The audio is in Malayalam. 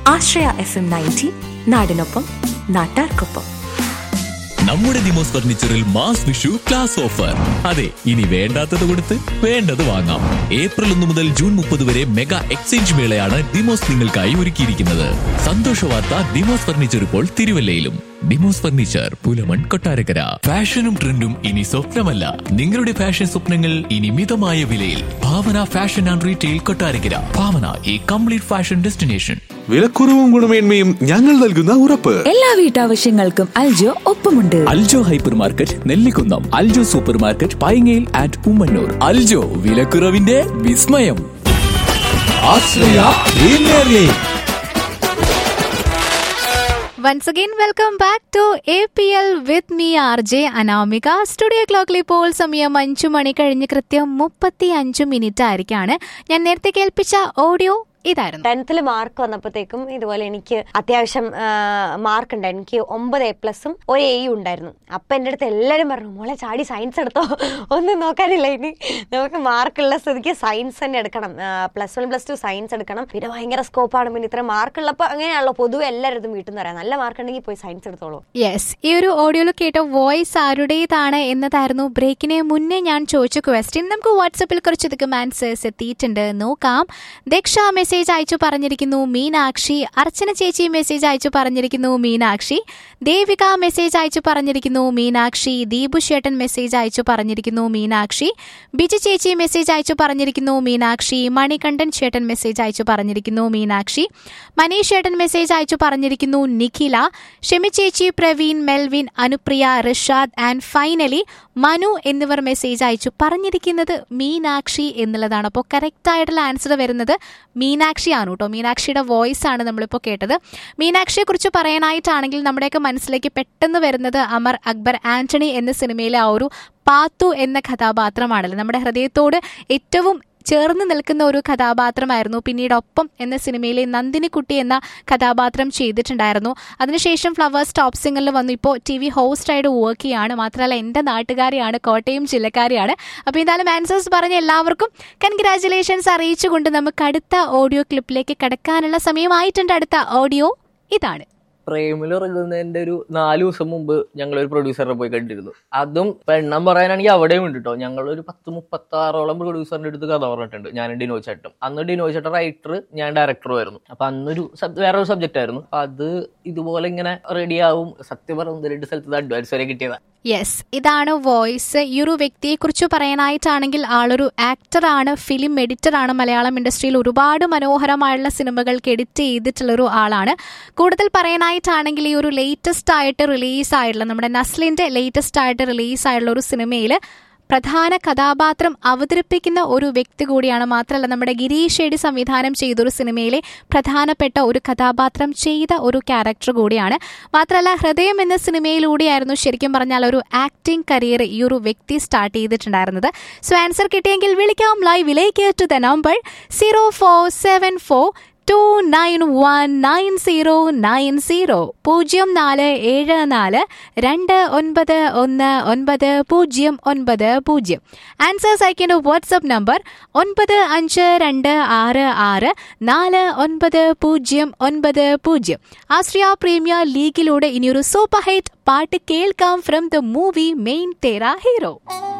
ആശ്രയ എഫ് എം നയൻറ്റി നാടിനൊപ്പം നാട്ടാർക്കൊപ്പം നമ്മുടെ ദിമോസ് ഫർണിച്ചറിൽ മാസ് വിഷു ക്ലാസ് ഓഫർ അതെ ഇനി വേണ്ടാത്തത് കൊടുത്ത് വേണ്ടത് വാങ്ങാം ഏപ്രിൽ ഒന്ന് മുതൽ ജൂൺ മുപ്പത് വരെ മെഗാ എക്സ്ചേഞ്ച് മേളയാണ് ഡിമോസ് നിങ്ങൾക്കായി ഒരുക്കിയിരിക്കുന്നത് സന്തോഷ വാർത്ത ഡിമോസ് ഫർണിച്ചർ ഇപ്പോൾ തിരുവല്ലയിലും ഡിമോസ് ഫർണിച്ചർ പുലമൺ കൊട്ടാരക്കര ഫാഷനും ട്രെൻഡും ഇനി സ്വപ്നമല്ല നിങ്ങളുടെ ഫാഷൻ സ്വപ്നങ്ങൾ ഇനി മിതമായ വിലയിൽ Bhavana fashion and retail Kottarakkara Bhavana ഈ കംപ്ലീറ്റ് ഫാഷൻ ഡെസ്റ്റിനേഷൻ വിലക്കുറവും ഗുണമേന്മയും ഞങ്ങൾ നൽകുന്ന ഉറപ്പ് എല്ലാ വീട്ടാവശ്യങ്ങൾക്കും അൽജോ ഒപ്പമുണ്ട് Aljo hyper market Nellikunnam Aljo super market പൈങ്ങയിൽ ആൻഡ് ഉമ്മന്നൂർ അൽജോ വിലക്കുറവിന്റെ വിസ്മയം Ashraya premier league once again welcome back to A P L with me R J Anamika studio ക്ലോക്കിൽ ഇപ്പോൾ സമയം അഞ്ചു മണി കഴിഞ്ഞ് കൃത്യം മുപ്പത്തി അഞ്ചു മിനിറ്റ് ആയിരിക്കാണ് ഞാൻ നേരത്തെ കേൾപ്പിച്ച ഓഡിയോ ഇതായിരുന്നു ടെൻത്തിൽ മാർക്ക് വന്നപ്പോഴത്തേക്കും ഇതുപോലെ എനിക്ക് അത്യാവശ്യം മാർക്ക് ഉണ്ടായിരുന്നു എനിക്ക് ഒമ്പത് എ പ്ലസും ഒരു എയും ഉണ്ടായിരുന്നു അപ്പം എൻ്റെ അടുത്ത് എല്ലാവരും പറഞ്ഞു മോളെ ചാടി സയൻസ് എടുത്തോ ഒന്നും നോക്കാനില്ല ഇനി നമുക്ക് മാർക്കുള്ള സ്ഥിതിക്ക് സയൻസ് തന്നെ എടുക്കണം plus one plus two science എടുക്കണം പിന്നെ ഭയങ്കര സ്കോപ്പാണ് പിന്നെ ഇത്ര മാർക്ക് ഉള്ളപ്പോൾ അങ്ങനെയാണല്ലോ പൊതുവെ എല്ലാവരും വീട്ടിൽ നിന്ന് പറയാം നല്ല മാർക്ക് ഉണ്ടെങ്കിൽ പോയി സയൻസ് എടുത്തോളൂ യെസ് ഈ ഒരു ഓഡിയോയിൽ കേട്ട വോയിസ് ആരുടേതാണ് എന്നതായിരുന്നു ബ്രേക്കിന് മുന്നേ ഞാൻ ചോദിച്ച ക്വസ്റ്റ്യൻ നമുക്ക് വാട്സപ്പിൽ കുറച്ചധികം ആൻസേഴ്സ് എത്തിയിട്ടുണ്ട് നോക്കാം ദക്ഷ മെസ്സേജ് അയച്ചു പറഞ്ഞിരിക്കുന്നു മീനാക്ഷി അർച്ചന ചേച്ചി മെസ്സേജ് അയച്ചു പറഞ്ഞിരിക്കുന്നു മീനാക്ഷി ദേവിക മെസ്സേജ് അയച്ചു പറഞ്ഞിരിക്കുന്നു മീനാക്ഷി ദീപു ചേട്ടൻ മെസ്സേജ് അയച്ചു പറഞ്ഞിരിക്കുന്നു മീനാക്ഷി ബിജു ചേച്ചി മെസ്സേജ് അയച്ചു പറഞ്ഞിരിക്കുന്നു മീനാക്ഷി മണികണ്ഠൻ ചേട്ടൻ മെസ്സേജ് അയച്ചു പറഞ്ഞിരിക്കുന്നു മീനാക്ഷി മനീഷ് ചേട്ടൻ മെസ്സേജ് അയച്ചു പറഞ്ഞിരിക്കുന്നു നിഖില ഷെമി ചേച്ചി Praveen Melvin Anupriya Rishad and finally Manu എന്നിവർ മെസ്സേജ് അയച്ചു പറഞ്ഞിരിക്കുന്നത് മീനാക്ഷി എന്നുള്ളതാണ് അപ്പോൾ കറക്റ്റ് ആയിട്ടുള്ള ആൻസർ വരുന്നത് മീനാക്ഷി ആണ് കേട്ടോ മീനാക്ഷിയുടെ വോയിസ് ആണ് നമ്മളിപ്പോൾ കേട്ടത് മീനാക്ഷിയെ കുറിച്ച് പറയാനായിട്ടാണെങ്കിൽ നമ്മുടെയൊക്കെ മനസ്സിലേക്ക് പെട്ടെന്ന് വരുന്നത് അമർ അക്ബർ ആന്റണി എന്ന സിനിമയിലെ ആ ഒരു പാത്തു എന്ന കഥാപാത്രമാണല്ലോ നമ്മുടെ ഹൃദയത്തോട് ഏറ്റവും ചേർന്ന് നിൽക്കുന്ന ഒരു കഥാപാത്രമായിരുന്നു പിന്നീട് ഒപ്പം എന്ന സിനിമയിലെ നന്ദിനിക്കുട്ടി എന്ന കഥാപാത്രം ചെയ്തിട്ടുണ്ടായിരുന്നു അതിനുശേഷം ഫ്ലവേഴ്സ് ടോപ്പ് സിംഗറിൽ വന്നു ഇപ്പോൾ ടി വി ഹോസ്റ്റായിട്ട് വർക്ക് ചെയ്യാണ് മാത്രമല്ല എൻ്റെ നാട്ടുകാരിയാണ് കോട്ടയം ജില്ലക്കാരിയാണ് അപ്പോൾ എന്തായാലും ആൻസേഴ്സ് പറഞ്ഞ എല്ലാവർക്കും കൺഗ്രാറ്റുലേഷൻസ് അറിയിച്ചുകൊണ്ട് നമുക്ക് അടുത്ത ഓഡിയോ ക്ലിപ്പിലേക്ക് കടക്കാനുള്ള സമയമായിട്ടുണ്ട് അടുത്ത ഓഡിയോ ഇതാണ് പ്രേമിൽ ഇറങ്ങുന്നതിന്റെ ഒരു നാല് ദിവസം മുമ്പ് ഞങ്ങൾ ഒരു പ്രൊഡ്യൂസറെ പോയി കണ്ടിരുന്നു അതും ഇപ്പൊ എണ്ണം പറയാനാണെങ്കിൽ അവിടെയും ഉണ്ട് കേട്ടോ ഞങ്ങൾ ഒരു പത്ത് മുപ്പത്തി ആറോളം പ്രൊഡ്യൂസറിന്റെ അടുത്ത് കഥ പറഞ്ഞിട്ടുണ്ട് ഞാൻ ഡിനോ ചേട്ടൻ അന്ന് ഡിനോ ചേട്ടൻ റൈറ്റർ ഞാൻ ഡയറക്ടറും ആയിരുന്നു അപ്പൊ അന്നൊരു സബ് വേറെ ഒരു സബ്ജക്റ്റ് ആയിരുന്നു അപ്പൊ അത് ഇതുപോലെ ഇങ്ങനെ റെഡി ആവും സത്യം പറഞ്ഞ രണ്ട് സ്ഥലത്ത് അഡ്വാൻസ് വരെ കിട്ടിയതാ യെസ് ഇതാണ് വോയിസ് ഈ ഒരു വ്യക്തിയെക്കുറിച്ച് പറയാനായിട്ടാണെങ്കിൽ ആളൊരു ആക്ടറാണ് ഫിലിം എഡിറ്ററാണ് മലയാളം ഇൻഡസ്ട്രിയിൽ ഒരുപാട് മനോഹരമായുള്ള സിനിമകൾക്ക് എഡിറ്റ് ചെയ്തിട്ടുള്ള ഒരു ആളാണ് കൂടുതൽ പറയാനായിട്ടാണെങ്കിൽ ഈ ഒരു ലേറ്റസ്റ്റ് ആയിട്ട് റിലീസ് ആയിട്ടുള്ള നമ്മുടെ നസ്ലിന്റെ ലേറ്റസ്റ്റ് ആയിട്ട് റിലീസ് ആയിട്ടുള്ള ഒരു സിനിമയിൽ പ്രധാന കഥാപാത്രം അവതരിപ്പിക്കുന്ന ഒരു വ്യക്തി കൂടിയാണ് മാത്രമല്ല നമ്മുടെ ഗിരീഷ് ഷെഡി സംവിധാനം ചെയ്തൊരു സിനിമയിലെ പ്രധാനപ്പെട്ട ഒരു കഥാപാത്രം ചെയ്ത ഒരു ക്യാരക്ടർ കൂടിയാണ് മാത്രമല്ല ഹൃദയം എന്ന സിനിമയിലൂടെയായിരുന്നു ശരിക്കും പറഞ്ഞാൽ ഒരു ആക്ടിംഗ് കരിയർ ഈ ഒരു വ്യക്തി സ്റ്റാർട്ട് ചെയ്തിട്ടുണ്ടായിരുന്നത് സോ ആൻസർ കിട്ടിയെങ്കിൽ വിളിക്കാം ലൈവിലേക്ക് to the number zero four seven four two nine one nine zero nine zero പൂജ്യം നാല് ഏഴ് നാല് രണ്ട് ഒൻപത് ഒന്ന് ഒൻപത് പൂജ്യം ഒൻപത് പൂജ്യം ആൻസേഴ്സ് അയക്കേണ്ട വാട്സപ്പ് നമ്പർ ഒൻപത് അഞ്ച് രണ്ട് ആറ് ആറ് നാല് ഒൻപത് പൂജ്യം ഒൻപത് പൂജ്യം ആശ്രിയ പ്രീമിയർ ലീഗിലൂടെ ഇനിയൊരു സൂപ്പർ ഹിറ്റ് പാട്ട് കേൾക്കാം from the movie Main Tera hero